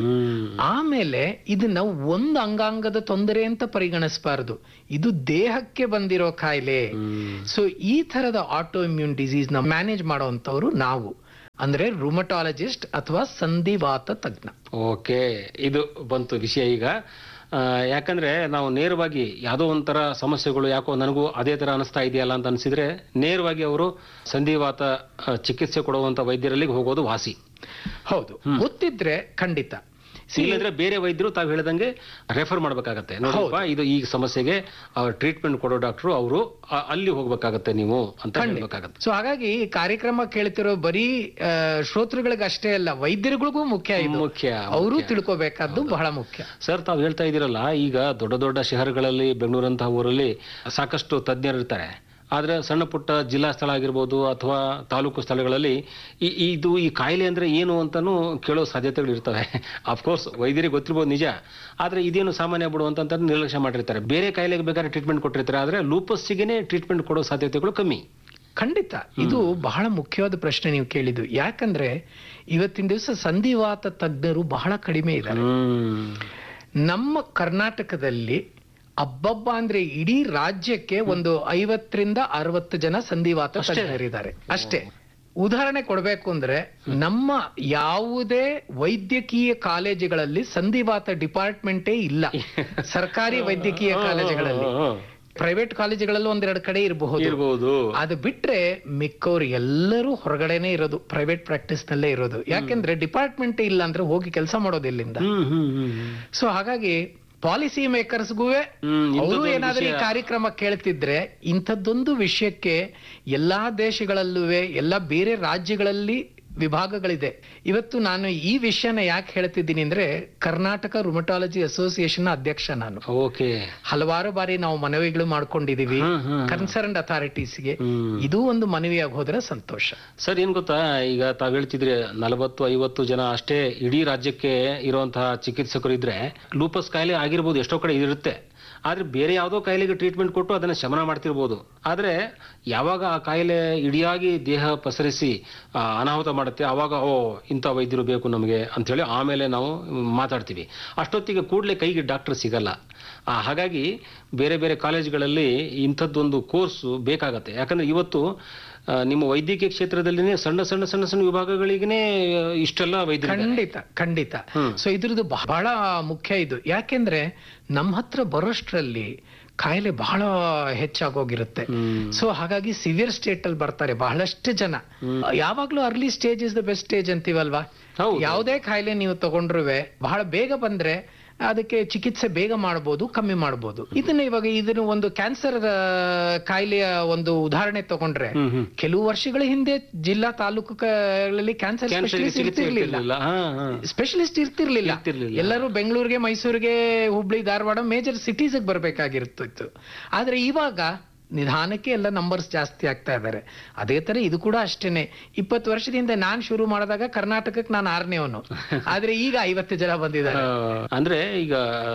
ಆಮೇಲೆ ಇದನ್ನ ಒಂದು ಅಂಗಾಂಗದ ತೊಂದರೆ ಅಂತ ಪರಿಗಣಿಸಬಾರದು ಇದು ದೇಹಕ್ಕೆ ಬಂದಿರೋ ಕಾಯಿಲೆ ಸೊ ಈ ತರದ ಆಟೋ ಇಮ್ಯೂನ್ ಡಿಸೀಸ್ ನ ಮ್ಯಾನೇಜ್ ಮಾಡುವಂತವ್ರು ನಾವು ಅಂದ್ರೆ ರುಮಟಾಲಜಿಸ್ಟ್ ಅಥವಾ ಸಂಧಿವಾತ ತಜ್ಞ ಓಕೆ ಇದು ಬಂತು ವಿಷಯ ಈಗ ಆ, ಯಾಕಂದ್ರೆ ನಾವು ನೇರವಾಗಿ ಯಾವುದೋ ಒಂಥರ ಸಮಸ್ಯೆಗಳು ಯಾಕೋ ನನಗೂ ಅದೇ ತರ ಅನಿಸ್ತಾ ಇದೆಯಲ್ಲ ಅಂತ ಅನಿಸಿದ್ರೆ ನೇರವಾಗಿ ಅವರು ಸಂಧಿವಾತ ಆ, ಚಿಕಿತ್ಸೆ ಕೊಡುವಂತ ವೈದ್ಯರಲ್ಲಿ ಹೋಗೋದು ವಾಸಿ ಹೌದು ಗೊತ್ತಿದ್ರೆ ಖಂಡಿತ ಇಲ್ಲಂದ್ರೆ ಬೇರೆ ವೈದ್ಯರು ತಾವು ಹೇಳ್ದಂಗೆ ರೆಫರ್ ಮಾಡ್ಬೇಕಾಗತ್ತೆ ನೋಡಪ್ಪ ಇದು ಈ ಸಮಸ್ಯೆಗೆ ಟ್ರೀಟ್ಮೆಂಟ್ ಕೊಡೋ ಡಾಕ್ಟ್ರು ಅವರು ಅಲ್ಲಿ ಹೋಗ್ಬೇಕಾಗತ್ತೆ ನೀವು ಅಂತ ಹೇಳ್ಬೇಕಾಗತ್ತೆ ಸೊ ಹಾಗಾಗಿ ಈ ಕಾರ್ಯಕ್ರಮ ಕೇಳ್ತಿರೋ ಬರೀ ಆ, ಶ್ರೋತೃಗಳಿಗೆ ಅಷ್ಟೇ ಅಲ್ಲ ವೈದ್ಯರುಗಳಿಗೂ ಮುಖ್ಯ ಇದು ಮುಖ್ಯ, ಅವರು ತಿಳ್ಕೊಬೇಕಾದ್ದು ಬಹಳ ಮುಖ್ಯ ಸರ್ ತಾವು ಹೇಳ್ತಾ ಇದ್ದೀರಲ್ಲ ಈಗ ದೊಡ್ಡ ದೊಡ್ಡ ಶಹರಗಳಲ್ಲಿ ಬೆಂಗಳೂರಂತಹ ಊರಲ್ಲಿ ಸಾಕಷ್ಟು ತಜ್ಞರು ಇರ್ತಾರೆ ಆದ್ರೆ ಸಣ್ಣ ಪುಟ್ಟ ಜಿಲ್ಲಾ ಸ್ಥಳ ಆಗಿರ್ಬೋದು ಅಥವಾ ತಾಲೂಕು ಸ್ಥಳಗಳಲ್ಲಿ ಈ ಇದು ಈ ಕಾಯಿಲೆ ಅಂದ್ರೆ ಏನು ಅಂತಾನು ಕೇಳೋ ಸಾಧ್ಯತೆಗಳು ಇರ್ತವೆ ಅಫ್ಕೋರ್ಸ್ ವೈದ್ಯರಿಗೆ ಗೊತ್ತಿರ್ಬೋದು ನಿಜ ಆದ್ರೆ ಇದೇನು ಸಾಮಾನ್ಯ ಬಿಡು ಅಂತ ನಿರ್ಲಕ್ಷ್ಯ ಮಾಡಿರ್ತಾರೆ ಬೇರೆ ಕಾಯಿಲೆಗೆ ಬೇಕಾದ್ರೆ ಟ್ರೀಟ್ಮೆಂಟ್ ಕೊಟ್ಟಿರ್ತಾರೆ ಆದ್ರೆ ಲೂಪಸ್ಸಿಗೆ ಟ್ರೀಟ್ಮೆಂಟ್ ಕೊಡೋ ಸಾಧ್ಯತೆಗಳು ಕಮ್ಮಿ ಖಂಡಿತ ಇದು ಬಹಳ ಮುಖ್ಯವಾದ ಪ್ರಶ್ನೆ ನೀವು ಕೇಳಿದ್ದು ಯಾಕಂದ್ರೆ ಇವತ್ತಿನ ದಿವಸ ಸಂಧಿವಾತ ತಜ್ಞರು ಬಹಳ ಕಡಿಮೆ ಇದ್ದಾರೆ ಹ್ಮ್ ನಮ್ಮ ಕರ್ನಾಟಕದಲ್ಲಿ ಅಬ್ಬಬ್ಬ ಅಂದ್ರೆ ಇಡೀ ರಾಜ್ಯಕ್ಕೆ ಒಂದು ಐವತ್ತರಿಂದ ಅರವತ್ತು ಜನ ಸಂಧಿವಾತ ತಜ್ಞರಿದ್ದಾರೆ ಅಷ್ಟೇ ಉದಾಹರಣೆ ಕೊಡ್ಬೇಕು ಅಂದ್ರೆ ನಮ್ಮ ಯಾವುದೇ ವೈದ್ಯಕೀಯ ಕಾಲೇಜುಗಳಲ್ಲಿ ಸಂಧಿವಾತ ಡಿಪಾರ್ಟ್ಮೆಂಟೇ ಇಲ್ಲ ಸರ್ಕಾರಿ ವೈದ್ಯಕೀಯ ಕಾಲೇಜುಗಳಲ್ಲಿ ಪ್ರೈವೇಟ್ ಕಾಲೇಜುಗಳಲ್ಲೂ ಒಂದೆರಡು ಕಡೆ ಇರಬಹುದು ಇರ್ಬೋದು ಅದು ಬಿಟ್ರೆ ಮಿಕ್ಕವ್ರು ಎಲ್ಲರೂ ಹೊರಗಡೆನೆ ಇರೋದು ಪ್ರೈವೇಟ್ ಪ್ರಾಕ್ಟೀಸ್ ನಲ್ಲೇ ಇರೋದು ಯಾಕೆಂದ್ರೆ ಡಿಪಾರ್ಟ್ಮೆಂಟ್ ಇಲ್ಲ ಅಂದ್ರೆ ಹೋಗಿ ಕೆಲಸ ಮಾಡೋದಿಲ್ಲಿಂದ ಹ್ಮ್ ಹ್ಮ್ ಹ್ಮ್ ಹ್ಮ್. ಸೊ ಹಾಗಾಗಿ ಪಾಲಿಸಿ ಮೇಕರ್ಸ್ಗೂ ಹ್ಮ್, ಅವರು ಇಂಥದ್ದೊಂದು ಏನಾದ್ರೂ ಈ ವಿಷಯ- ಕಾರ್ಯಕ್ರಮ ಕೇಳ್ತಿದ್ರೆ ಇಂಥದ್ದೊಂದು ವಿಷಯಕ್ಕೆ ಎಲ್ಲಾ ದೇಶಗಳಲ್ಲೂ ಎಲ್ಲಾ ಬೇರೆ ರಾಜ್ಯಗಳಲ್ಲಿ ವಿಭಾಗಗಳಿದೆ ಇವತ್ತು ನಾನು ಈ ವಿಷಯನ ಯಾಕೆ ಹೇಳ್ತಿದ್ದೀನಿ ಅಂದ್ರೆ ಕರ್ನಾಟಕ ರುಮಟಾಲಜಿ ಅಸೋಸಿಯೇಷನ್ ಅಧ್ಯಕ್ಷ ನಾನು ಓಕೆ ಹಲವಾರು ಬಾರಿ ನಾವು ಮನವಿಗಳು ಮಾಡ್ಕೊಂಡಿದೀವಿ ಹ್ಮ್, ಹ್ಮ್. ಕನ್ಸರ್ನ್ಡ್ ಅಥಾರಿಟೀಸ್ಗೆ ಹ್ಮ್. ಇದು ಒಂದು ಮನವಿಯಾಗಿ ಹೋದ್ರೆ ಸಂತೋಷ ಸರ್ ಏನ್ ಗೊತ್ತಾ ಈಗ ತಾವ್ ಹೇಳ್ತಿದ್ರೆ ನಲವತ್ತು ಐವತ್ತು ಜನ ಅಷ್ಟೇ ಇಡೀ ರಾಜ್ಯಕ್ಕೆ ಇರುವಂತಹ ಚಿಕಿತ್ಸಕರು ಇದ್ರೆ ಲೂಪಸ್ ಕಾಯಿಲೆ ಆಗಿರ್ಬೋದು ಎಷ್ಟೋ ಕಡೆ ಇರುತ್ತೆ ಆದ್ರೆ ಬೇರೆ ಯಾವುದೋ ಕಾಯಿಲೆಗೆ ಟ್ರೀಟ್ಮೆಂಟ್ ಕೊಟ್ಟು ಅದನ್ನ ಶಮನ ಮಾಡ್ತಿರ್ಬೋದು ಆದ್ರೆ ಯಾವಾಗ ಆ ಕಾಯಿಲೆ ಇಡಿಯಾಗಿ ದೇಹ ಪಸರಿಸಿ ಆ, ಅನಾಹುತ ಮಾಡುತ್ತೆ ಆವಾಗ ಓ ಇಂಥ ವೈದ್ಯರು ಬೇಕು ನಮಗೆ ಅಂತ ಹೇಳಿ ಆಮೇಲೆ ನಾವು ಮಾತಾಡ್ತೀವಿ ಅಷ್ಟೊತ್ತಿಗೆ ಕೂಡಲೇ ಕೈಗೆ ಡಾಕ್ಟರ್ ಸಿಗಲ್ಲ ಆ, ಹಾಗಾಗಿ ಬೇರೆ ಬೇರೆ ಕಾಲೇಜುಗಳಲ್ಲಿ ಇಂಥದ್ದೊಂದು ಕೋರ್ಸು ಬೇಕಾಗತ್ತೆ ಯಾಕಂದ್ರೆ ಇವತ್ತು ಆ, ನಿಮ್ಮ ವೈದ್ಯಕೀಯ ಕ್ಷೇತ್ರದಲ್ಲಿನೇ ಸಣ್ಣ ಸಣ್ಣ ಸಣ್ಣ ಸಣ್ಣ ವಿಭಾಗಗಳಿಗೇ ಇಷ್ಟೆಲ್ಲ ವೈದ್ಯರು ಖಂಡಿತ ಖಂಡಿತ ಸೊ ಇದ್ರದ್ದು ಬಹಳ ಮುಖ್ಯ ಇದು ಯಾಕೆಂದ್ರೆ ನಮ್ಮ ಹತ್ರ ಬರೋಷ್ಟ್ರಲ್ಲಿ ಕಾಯಿಲೆ ಬಹಳ ಹೆಚ್ಚಾಗೋಗಿರುತ್ತೆ ಸೊ ಹಾಗಾಗಿ ಸಿವಿಯರ್ ಸ್ಟೇಟ್ ಅಲ್ಲಿ ಬರ್ತಾರೆ ಬಹಳಷ್ಟು ಜನ ಯಾವಾಗ್ಲೂ early stage is the best stage ಅಂತೀವಲ್ವಾ ಹೌದು. ಯಾವುದೇ ಕಾಯಿಲೆ ನೀವು ತಗೊಂಡ್ರುವೆ ಬಹಳ ಬೇಗ ಬಂದ್ರೆ ಅದಕ್ಕೆ ಚಿಕಿತ್ಸೆ ಬೇಗ ಮಾಡಬಹುದು ಕಮ್ಮಿ ಮಾಡಬಹುದು ಇದನ್ನ ಇವಾಗ ಇದನ್ನ ಒಂದು ಕ್ಯಾನ್ಸರ್ ಕಾಯಿಲೆಯ ಒಂದು ಉದಾಹರಣೆ ತಗೊಂಡ್ರೆ ಕೆಲವು ವರ್ಷಗಳ ಹಿಂದೆ ಜಿಲ್ಲಾ ತಾಲೂಕುಗಳಲ್ಲಿ ಕ್ಯಾನ್ಸರ್ ಕ್ಯಾನ್ಸರ್ ಸ್ಪೆಷಲಿಸ್ಟ್ ಚಿಕಿತ್ಸೆ ಇರ್ತಿರ್ಲಿಲ್ಲ ಇರ್ತಿರ್ಲಿಲ್ಲ ಹಾ ಹಾ ಸ್ಪೆಷಲಿಸ್ಟ್ ಇರ್ತಿರ್ಲಿಲ್ಲ ಇರ್ತಿರ್ಲಿಲ್ಲ. ಎಲ್ಲರೂ ಬೆಂಗಳೂರಿಗೆ ಮೈಸೂರಿಗೆ ಹುಬ್ಳಿ ಧಾರವಾಡ ಮೇಜರ್ ಸಿಟೀಸ್ ಬರ್ಬೇಕಾಗಿರ್ತಿತ್ತು ಆದ್ರೆ ಇವಾಗ ನಿಧಾನಕ್ಕೆ ಎಲ್ಲ ನಂಬರ್ಸ್ ಜಾಸ್ತಿ ಆಗ್ತಾ ಇದ್ದಾರೆ ಅದೇ ತರ ಇದು ಕೂಡ ಅಷ್ಟೇನೆ ಇಪ್ಪತ್ತು ವರ್ಷದಿಂದ ನಾನ್ ಶುರು ಮಾಡಿದಾಗ ಕರ್ನಾಟಕಕ್ಕೆ ನಾನು ಆರನೇವನು ಆದ್ರೆ ಈಗ ಐವತ್ತು ಜನ ಬಂದಿದ್ದಾರೆ ಆ, ಅಂದ್ರೆ ಈಗ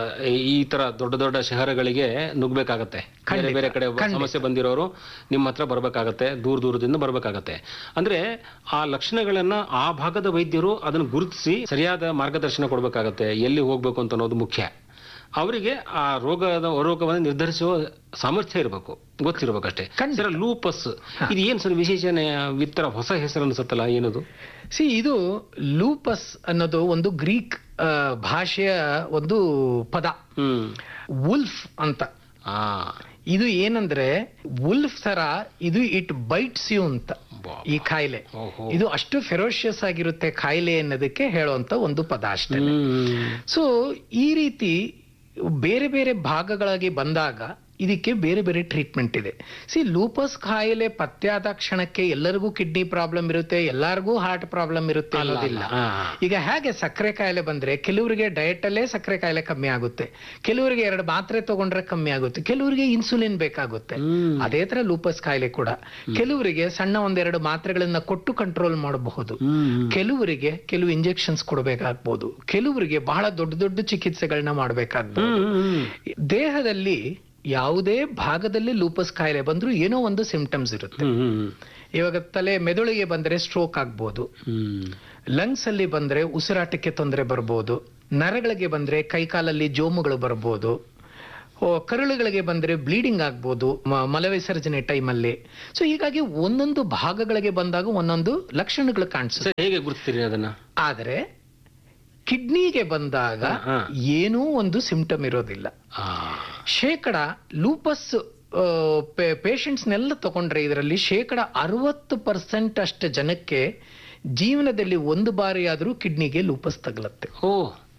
ಈ ತರ ದೊಡ್ಡ ದೊಡ್ಡ ಶಹರಗಳಿಗೆ ನುಗ್ಬೇಕಾಗತ್ತೆ ಬೇರೆ ಬೇರೆ ಕಡೆ ಸಮಸ್ಯೆ ಬಂದಿರೋರು ನಿಮ್ಮ ಹತ್ರ ಬರ್ಬೇಕಾಗತ್ತೆ ದೂರ ದೂರದಿಂದ ಬರ್ಬೇಕಾಗತ್ತೆ ಅಂದ್ರೆ ಆ ಲಕ್ಷಣಗಳನ್ನ ಆ ಭಾಗದ ವೈದ್ಯರು ಅದನ್ನ ಗುರುತಿಸಿ ಸರಿಯಾದ ಮಾರ್ಗದರ್ಶನ ಕೊಡ್ಬೇಕಾಗತ್ತೆ ಎಲ್ಲಿ ಹೋಗ್ಬೇಕು ಅಂತ ಅನ್ನೋದು ಮುಖ್ಯ ಅವರಿಗೆ ಆ ರೋಗದ ರೋಗವನ್ನು ನಿರ್ಧರಿಸುವ ಸಾಮರ್ಥ್ಯ ಇರಬೇಕು ಗೊತ್ತಿರ್ಬೇಕಷ್ಟೇ ಸರ್ ಲೂಪಸ್ ಇದು ಏನ್ ಸರ್ ವಿಶೇಷಣೆ ವಿತ್ತರ ಹೊಸ ಹೆಸರು ಅನ್ಸುತ್ತಲ್ಲ ಏನದು ಸಿ ಇದು ಲೂಪಸ್ ಅನ್ನೋದು ಒಂದು ಗ್ರೀಕ್ ಆ, ಭಾಷೆಯ ಒಂದು ಪದ ಹ್ಮ್ ವುಲ್ಫ್ ಅಂತ ಆ ಇದು ಏನಂದ್ರೆ ವುಲ್ಫ್ ತರ ಇದು ಇಟ್ ಬೈಟ್ಸ್ ಯು ಅಂತ ಈ ಕಾಯಿಲೆ ಓಹೋ. ಇದು ಅಷ್ಟು ಫೆರೋಷಿಯಸ್ ಆಗಿರುತ್ತೆ ಕಾಯಿಲೆ ಅನ್ನೋದಕ್ಕೆ ಹೇಳುವಂತ ಒಂದು ಪದ ಅಷ್ಟೇ ಹ್ಮ್ ಸೊ ಈ ರೀತಿ ಬೇರೆ ಬೇರೆ ಭಾಗಗಳಾಗಿ ಬಂದಾಗ ಇದಕ್ಕೆ ಬೇರೆ ಬೇರೆ ಟ್ರೀಟ್ಮೆಂಟ್ ಇದೆ ಸಿ ಲೂಪಸ್ ಕಾಯಿಲೆ ಪತ್ತೆಯಾದ ಕ್ಷಣಕ್ಕೆ ಎಲ್ಲರಿಗೂ ಕಿಡ್ನಿ ಪ್ರಾಬ್ಲಮ್ ಇರುತ್ತೆ ಎಲ್ಲರಿಗೂ ಹಾರ್ಟ್ ಪ್ರಾಬ್ಲಮ್ ಇರುತ್ತೆ ಅನ್ನೋದಿಲ್ಲ ಹಾ. ಈಗ ಹೇಗೆ ಸಕ್ಕರೆ ಕಾಯಿಲೆ ಬಂದ್ರೆ ಕೆಲವರಿಗೆ ಡಯಟ್ ಅಲ್ಲೇ ಸಕ್ಕರೆ ಕಾಯಿಲೆ ಕಮ್ಮಿ ಆಗುತ್ತೆ ಕೆಲವರಿಗೆ ಎರಡು ಮಾತ್ರೆ ತಗೊಂಡ್ರೆ ಕಮ್ಮಿ ಆಗುತ್ತೆ ಕೆಲವರಿಗೆ ಇನ್ಸುಲಿನ್ ಬೇಕಾಗುತ್ತೆ ಅದೇ ತರ ಲೂಪಸ್ ಕಾಯಿಲೆ ಕೂಡ ಕೆಲವರಿಗೆ ಸಣ್ಣ ಒಂದೆರಡು ಮಾತ್ರೆಗಳನ್ನ ಕೊಟ್ಟು ಕಂಟ್ರೋಲ್ ಮಾಡಬಹುದು ಕೆಲವರಿಗೆ ಕೆಲವು ಇಂಜೆಕ್ಷನ್ಸ್ ಕೊಡಬೇಕಾಗ್ಬೋದು ಕೆಲವರಿಗೆ ಬಹಳ ದೊಡ್ಡ ದೊಡ್ಡ ಚಿಕಿತ್ಸೆಗಳನ್ನ ಮಾಡಬೇಕಾಗ್ಬೋದು ದೇಹದಲ್ಲಿ ಯಾವುದೇ ಭಾಗದಲ್ಲಿ ಲೂಪಸ್ ಕಾಯಿಲೆ ಬಂದ್ರೂ ಏನೋ ಒಂದು ಸಿಂಪ್ಟಮ್ಸ್ ಇರುತ್ತೆ ಹ್ಮ್ ಹ್ಮ್ ಇವಾಗ ತಲೆ ಮೆದುಳಿಗೆ ಬಂದ್ರೆ ಸ್ಟ್ರೋಕ್ ಆಗ್ಬೋದು ಹ್ಮ್ ಲಂಗ್ಸ್ ಅಲ್ಲಿ ಬಂದ್ರೆ ಉಸಿರಾಟಕ್ಕೆ ತೊಂದರೆ ಬರ್ಬೋದು ನರಗಳಿಗೆ ಬಂದ್ರೆ ಕೈಕಾಲಲ್ಲಿ ಜೋಮುಗಳು ಬರ್ಬೋದು ಓ, ಕರುಳುಗಳಿಗೆ ಬಂದ್ರೆ ಬ್ಲೀಡಿಂಗ್ ಆಗ್ಬೋದು ಮ- ಮಲವಿಸರ್ಜನೆ ಟೈಮಲ್ಲಿ ಸೊ ಹೀಗಾಗಿ ಒಂದೊಂದು ಭಾಗಗಳಿಗೆ ಬಂದಾಗ ಒಂದೊಂದು ಲಕ್ಷಣಗಳು ಕಾಣಿಸುತ್ತೆ ಸರ್ ಹೇಗೆ ಗುರುತಿರಿ ಅದನ್ನ ಆದ್ರೆ ಕಿಡ್ನಿಗೆ ಬಂದಾಗ ಹಾ. ಏನೂ ಒಂದು ಸಿಂಪ್ಟಮ್ ಇರೋದಿಲ್ಲ ಆ, ಶೇಕಡ ಲೂಪಸ್ ಪೇಷಂಟ್ಸ್ನೆಲ್ಲ ತಗೊಂಡ್ರೆ ಇದರಲ್ಲಿ ಶೇಕಡ ಅರವತ್ತು ಪರ್ಸೆಂಟ್ ಅಷ್ಟು ಜನಕ್ಕೆ ಜೀವನದಲ್ಲಿ ಒಂದು ಬಾರಿ ಆದರೂ ಕಿಡ್ನಿಗೆ ಲೂಪಸ್ ತಗಲತ್ತೆ ಓ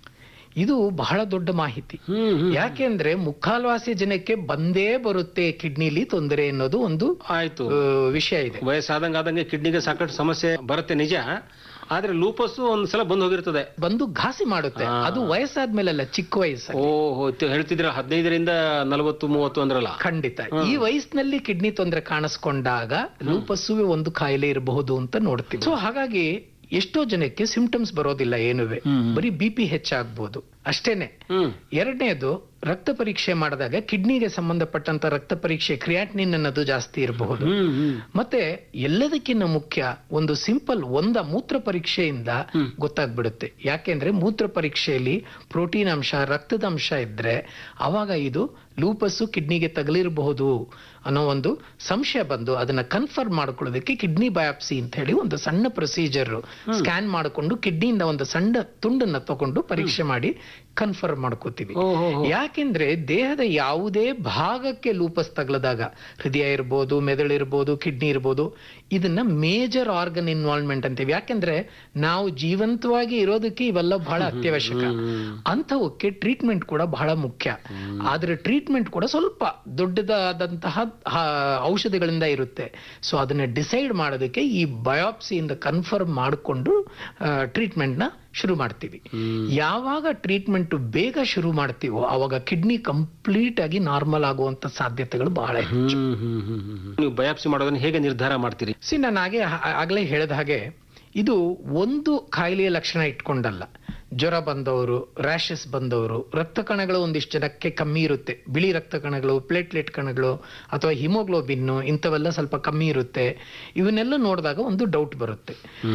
ಇದು ಬಹಳ ದೊಡ್ಡ ಮಾಹಿತಿ ಹ್ಮ್ ಹ್ಮ್ ಯಾಕೆಂದ್ರೆ ಮುಕ್ಕಾಲ್ವಾಸಿ ಜನಕ್ಕೆ ಬಂದೇ ಬರುತ್ತೆ ಕಿಡ್ನಿಲಿ ತೊಂದರೆ ಅನ್ನೋದು ಒಂದು ಆಯ್ತು ಆ, ವಿಷಯ ಇದೆ ವಯಸ್ಸಾದಂಗ ಆದಂಗೆ ಕಿಡ್ನಿಗೆ ಸಾಕಷ್ಟು ಸಮಸ್ಯೆ ಬರುತ್ತೆ ನಿಜ ಆದ್ರೆ ಲೂಪಸ್ ಒಂದ್ಸಲ ಬಂದ್ ಹೋಗಿರ್ತದೆ ಬಂದು ಘಾಸಿ ಮಾಡುತ್ತೆ ಅದು ವಯಸ್ಸಾದ್ಮೇಲಲ್ಲ ಚಿಕ್ಕ ವಯಸ್ಸು ಓ ಹೇಳ್ತಿದ್ರ ಹದಿನೈದರಿಂದ ನಲವತ್ತು ಮೂವತ್ತು ಅಂದ್ರಲ್ಲ ಖಂಡಿತ ಈ ವಯಸ್ಸಿನಲ್ಲಿ ಕಿಡ್ನಿ ತೊಂದರೆ ಕಾಣಿಸ್ಕೊಂಡಾಗ ಲೂಪಸ್ಸುವೆ ಒಂದು ಕಾಯಿಲೆ ಇರಬಹುದು ಅಂತ ನೋಡ್ತೀವಿ ಸೊ ಹಾಗಾಗಿ ಎಷ್ಟೋ ಜನಕ್ಕೆ ಸಿಂಪ್ಟಮ್ಸ್ ಬರೋದಿಲ್ಲ ಏನುವೆ ಬರೀ ಬಿ ಪಿ ಹೆಚ್ಚಾಗ್ಬೋದು ಅಷ್ಟೇನೆ ಹ್ಮ್ ಎರಡನೇದು ರಕ್ತ ಪರೀಕ್ಷೆ ಮಾಡಿದಾಗ ಕಿಡ್ನಿಗೆ ಸಂಬಂಧಪಟ್ಟಂತ ರಕ್ತ ಪರೀಕ್ಷೆ ಕ್ರಿಯಾಟ್ನಿನ್ ಅನ್ನೋದು ಜಾಸ್ತಿ ಇರಬಹುದು ಹ್ಮ್ ಹ್ಮ್ ಮತ್ತೆ ಎಲ್ಲದಕ್ಕಿಂತ ಮುಖ್ಯ ಒಂದು ಸಿಂಪಲ್ ಒಂದ ಮೂತ್ರ ಪರೀಕ್ಷೆಯಿಂದ ಗೊತ್ತಾಗ್ಬಿಡುತ್ತೆ ಯಾಕೆಂದ್ರೆ ಮೂತ್ರ ಪರೀಕ್ಷೆಯಲ್ಲಿ ಪ್ರೋಟೀನ್ ಅಂಶ ರಕ್ತದ ಅಂಶ ಇದ್ರೆ ಅವಾಗ ಇದು ಲೂಪಸ್ಸು ಕಿಡ್ನಿಗೆ ತಗಲಿರಬಹುದು ಅನ್ನೋ ಒಂದು ಸಂಶಯ ಬಂದು ಅದನ್ನ ಕನ್ಫರ್ಮ್ ಮಾಡ್ಕೊಳ್ಳೋದಕ್ಕೆ ಕಿಡ್ನಿ ಬಯಾಪ್ಸಿ ಅಂತ ಹೇಳಿ ಒಂದು ಸಣ್ಣ ಪ್ರೊಸೀಜರ್ ಸ್ಕ್ಯಾನ್ ಮಾಡಿಕೊಂಡು ಕಿಡ್ನಿಯಿಂದ ಒಂದು ಸಣ್ಣ ತುಂಡನ್ನ ತಗೊಂಡು ಪರೀಕ್ಷೆ ಮಾಡಿ ಕನ್ಫರ್ಮ್ ಮಾಡ್ಕೋತೀವಿ ಯಾಕೆಂದ್ರೆ ದೇಹದ ಯಾವುದೇ ಭಾಗಕ್ಕೆ ಲೂಪಸ್ ತಗಲದಾಗ ಹೃದಯ ಇರ್ಬೋದು ಮೆದುಳು ಇರ್ಬೋದು ಕಿಡ್ನಿ ಇರ್ಬೋದು ಇದನ್ನ ಮೇಜರ್ ಆರ್ಗನ್ ಇನ್ವಾಲ್ವ್ಮೆಂಟ್ ಅಂತೀವಿ ಯಾಕೆಂದ್ರೆ ನಾವು ಜೀವಂತವಾಗಿ ಇರೋದಕ್ಕೆ ಇವೆಲ್ಲ ಬಹಳ ಅತ್ಯವಶ್ಯಕ ಅಂಥವಕ್ಕೆ ಟ್ರೀಟ್ಮೆಂಟ್ ಕೂಡ ಬಹಳ ಮುಖ್ಯ ಆದ್ರೆ ಟ್ರೀಟ್ಮೆಂಟ್ ಕೂಡ ಸ್ವಲ್ಪ ದೊಡ್ಡದಾದಂತಹ ಆ, ಔಷಧಿಗಳಿಂದ ಇರುತ್ತೆ ಸೊ ಅದನ್ನ ಡಿಸೈಡ್ ಮಾಡೋದಕ್ಕೆ ಈ ಬಯಾಪ್ಸಿಯಿಂದ ಕನ್ಫರ್ಮ್ ಮಾಡಿಕೊಂಡು ಟ್ರೀಟ್ಮೆಂಟ್ನ ಶುರು ಮಾಡ್ತೀವಿ ಯಾವಾಗ ಟ್ರೀಟ್ಮೆಂಟ್ ಬೇಗ ಶುರು ಮಾಡ್ತೀವೋ ಅವಾಗ ಕಿಡ್ನಿ ಕಂಪ್ಲೀಟ್ ಆಗಿ ನಾರ್ಮಲ್ ಆಗುವಂತ ಸಾಧ್ಯತೆಗಳು ಬಹಳ ಹೆಚ್ಚು ಹ್ಮ್ ಹ್ಮ್ ಹ್ಮ್ ಹ್ಮ್ ಹ್ಮ್. ನೀವು ಬಯಾಪ್ಸಿ ಮಾಡೋದನ್ನ ಹೇಗೆ ನಿರ್ಧಾರ ಮಾಡ್ತೀರಿ ಸಿ ನಾನು ಹಾಗೆ ಆಗ್ಲೇ ಹೇಳಿದ ಹಾಗೆ ಇದು ಒಂದು ಕಾಯಿಲೆಯ ಲಕ್ಷಣ ಇಟ್ಕೊಂಡಲ್ಲ ಜ್ವರ ಬಂದವರು ರ್ಯಾಷಸ್ ಬಂದವರು ರಕ್ತ ಕಣಗಳು ಒಂದಿಷ್ಟು ಜನಕ್ಕೆ ಕಮ್ಮಿ ಇರುತ್ತೆ ಬಿಳಿ ರಕ್ತ ಕಣಗಳು ಪ್ಲೇಟ್ಲೆಟ್ ಕಣಗಳು ಅಥವಾ ಹಿಮೋಗ್ಲೋಬಿನ್ ಇಂಥವೆಲ್ಲ ಸ್ವಲ್ಪ ಕಮ್ಮಿ ಇರುತ್ತೆ ಇವನ್ನೆಲ್ಲ ನೋಡಿದಾಗ ಒಂದು ಡೌಟ್ ಬರುತ್ತೆ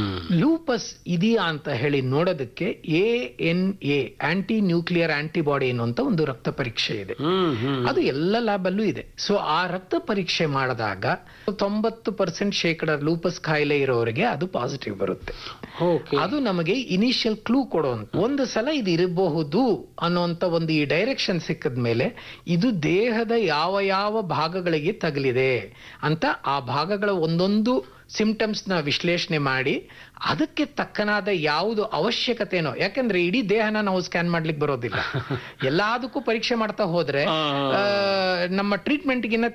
ಲೂಪಸ್ ಇದೆಯಾ ಅಂತ ಹೇಳಿ ನೋಡೋದಕ್ಕೆ A N A antinuclear antibody ಅನ್ನುವಂತ ಒಂದು ರಕ್ತ ಪರೀಕ್ಷೆ ಇದೆ ಹ್ಮ್ ಹ್ಮ್ ಅದು ಎಲ್ಲ ಲ್ಯಾಬ್ ಅಲ್ಲೂ ಇದೆ ಸೊ ಆ ರಕ್ತ ಪರೀಕ್ಷೆ ಮಾಡಿದಾಗ ತೊಂಬತ್ತು ಪರ್ಸೆಂಟ್ ಶೇಕಡ ಲೂಪಸ್ ಕಾಯಿಲೆ ಇರೋರಿಗೆ ಅದು ಪಾಸಿಟಿವ್ ಬರುತ್ತೆ ಓಕೆ ಅದು ನಮಗೆ ಇನಿಷಿಯಲ್ ಕ್ಲೂ ಕೊಡುವಂತ ಒಂದು ಸಲ ಇದು ಇರಬಹುದು ಅನ್ನುವಂತ ಒಂದು ಈ ಡೈರೆಕ್ಷನ್ ಸಿಕ್ಕದ ಮೇಲೆ ಇದು ದೇಹದ ಯಾವ ಯಾವ ಭಾಗಗಳಿಗೆ ತಗಲಿದೆ ಅಂತ ಆ ಭಾಗಗಳ ಒಂದೊಂದು ಸಿಂಪ್ಟಮ್ಸ್ ನ ವಿಶ್ಲೇಷಣೆ ಮಾಡಿ ಅದಕ್ಕೆ ತಕ್ಕನಾದ ಯಾವುದು ಅವಶ್ಯಕತೆನೋ ಯಾಕಂದ್ರೆ ಇಡೀ ದೇಹನ ನಾವು ಸ್ಕ್ಯಾನ್ ಮಾಡ್ಲಿಕ್ಕೆ ಬರೋದಿಲ್ಲ ಎಲ್ಲದಕ್ಕೂ ಪರೀಕ್ಷೆ ಮಾಡ್ತಾ ಹೋದ್ರೆ ಆ, ನಮ್ಮ ಟ್ರೀಟ್ಮೆಂಟ್ಗಿನ್ನ